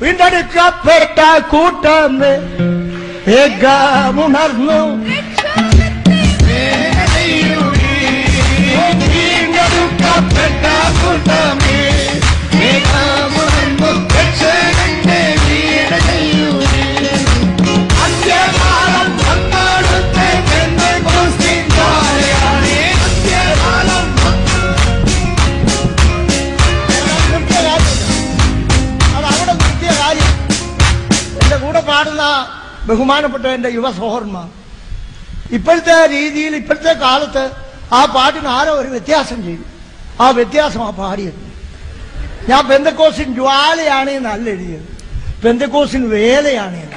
വീണ്ടെടുക്കപ്പെട്ട കൂട്ടമേ വേഗമുണർന്നു വീണ്ടെടുക്കപ്പെട്ട കൂട്ടമേ വേഗമുണർന്നു രക്ഷകന്റെ വീട് ചെയ്യൂരേ. അന്ത്യകാലം വന്നടുത്ത് പെന്തക്കോസ്തിൻ ജ്വാലയാണേ. അന്ത്യകാലം നിർത്തിയ കാര്യമില്ല. അത് അവിടെ നിർത്തിയ കാര്യം എന്റെ കൂടെ പാടുന്ന ബഹുമാനപ്പെട്ട എന്റെ യുവ സഹോദരന്മാർ ഇപ്പോഴത്തെ രീതിയിൽ ഇപ്പോഴത്തെ കാലത്ത് ആ പാട്ടിന് ആരോ ഒരു വ്യത്യാസം ചെയ്തു ആ വ്യത്യാസം ആ പാടിയത് ഞാൻ പെന്തക്കോസിൻ ജ്വാലയാണ് എന്നല്ല എഴുതിയത് പെന്തക്കോസിൻ വേലയാണ് എന്ന്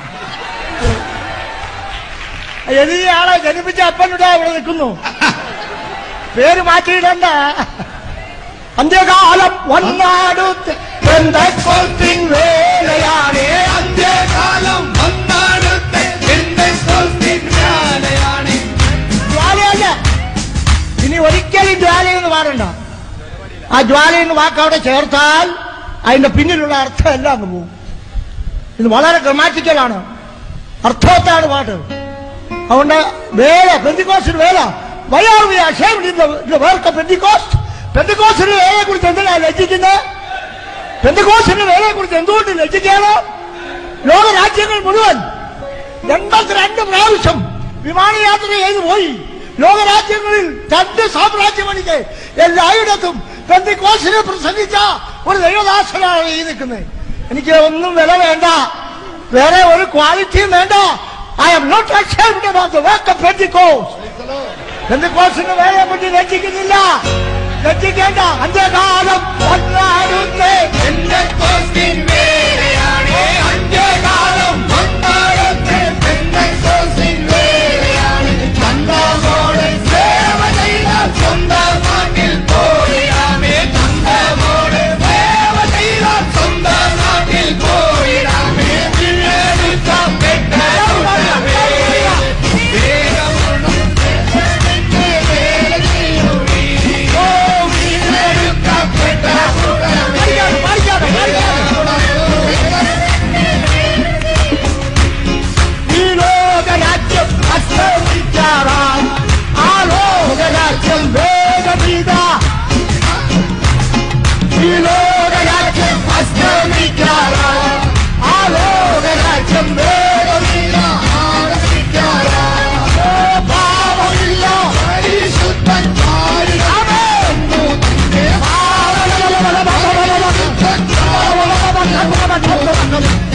എഴുതിയ ആളെ ജനിപ്പിച്ച അപ്പനുടെ അവിടെ നിൽക്കുന്നു പേര് മാറ്റിയിടണ്ട അന്ത്യകാലം വന്നാടുത്ത് പെന്തക്കോസിൻ വേലയാണ് അന്ത്യകാലം വന്നടുത്ത് പെന്തക്കോസ്തിൻ ജ്വാലയാണേ. ജ്വാലയല്ല ഇനി ഒരിക്കലും ജ്വാലയെന്ന് പാടണ്ട ആ ജ്വാല എന്ന് വാക്ക് അവിടെ ചേർത്താൽ അതിന്റെ പിന്നിലുള്ള അർത്ഥം എല്ലാം അങ്ങ് പോകും ഇത് വളരെ ഗ്രമാറ്റിക്കലാണ് അർത്ഥവത്താണ് പാട്ട് അതുകൊണ്ട് വേല പെന്തിക്കോസ്റ്റിന് വേല വയാർവിയ വേർക്ക പെന്തിക്കോസ്റ്റ് പെന്തിക്കോസ്റ്റിന് വേലയെ കുറിച്ച് എന്തിനാ ലജ്ജിക്കുന്നത് പെന്തിക്കോസ്റ്റിന് വേലയെ കുറിച്ച് എന്തുകൊണ്ട് ലജ്ജിക്കണം ലോകരാജ്യങ്ങൾ മുഴുവൻ എൺപത്തിരണ്ട് പ്രാവശ്യം വിമാനയാത്ര ചെയ്തു പോയി ലോകരാജ്യങ്ങളിൽ രണ്ട് സാമ്രാജ്യമണിക്ക് എല്ലായിടത്തും പെന്തിക്കോസിനെ പ്രസംഗിച്ച ഒരു ദൈവദാസനാണ് ഈ നിൽക്കുന്നത് എനിക്ക് ഒന്നും വില വേണ്ട വേറെ ഒരു ക്വാളിറ്റിയും വേണ്ട ഐ എം നോട്ട് അക്ഷേപ് പെന്തിക്കോസ് പെന്തിക്കോസിന്റെ വേലയെ പറ്റി ലജ്ജിക്കുന്നില്ല ലജ്ജിക്കേണ്ട അന്ത്യകാലം വന്നാടുന്നേ പെന്തക്കോസ്തിൻ വേലയാണേ. അന്ത്യകാലം വന്നടുത്ത് പെന്തക്കോസ്തിൻ വേലയാണേ. ചന്തമോടെ സേവ ചെയ്ത സ്വന്തം നാട്ടിൽ പോയിടാമേ. ചന്തമോടെ സേവ ചെയ്ത സ്വന്തം നാട്ടിൽ പോയിടാമേ. വീണ്ടെടുക്കപ്പെട്ട കൂട്ടമേ. വേഗമുള്ള രക്ഷകന്റെ വേല ചെയ്യൂരേ. ഓ, വീണ്ടെടുക്കപ്പെട്ട കൂട്ടമേ. പാടിക്കാതെ, പാടിക്കാതെ. ഈ ലോകരാജ്യം അസ്തമിക്കാറാം ആ ലോകരാജ്യം വേഗമീത ഈ ലോകരാജ്യം അസ്തമിക്കാറാം ആ ലോകരാജ്യം വേഗമീത ഓ, പാപമില്ല പരിശുദ്ധന്മാരുടെ ആമേൻ. പരിശുദ്ധന്മാരുടെ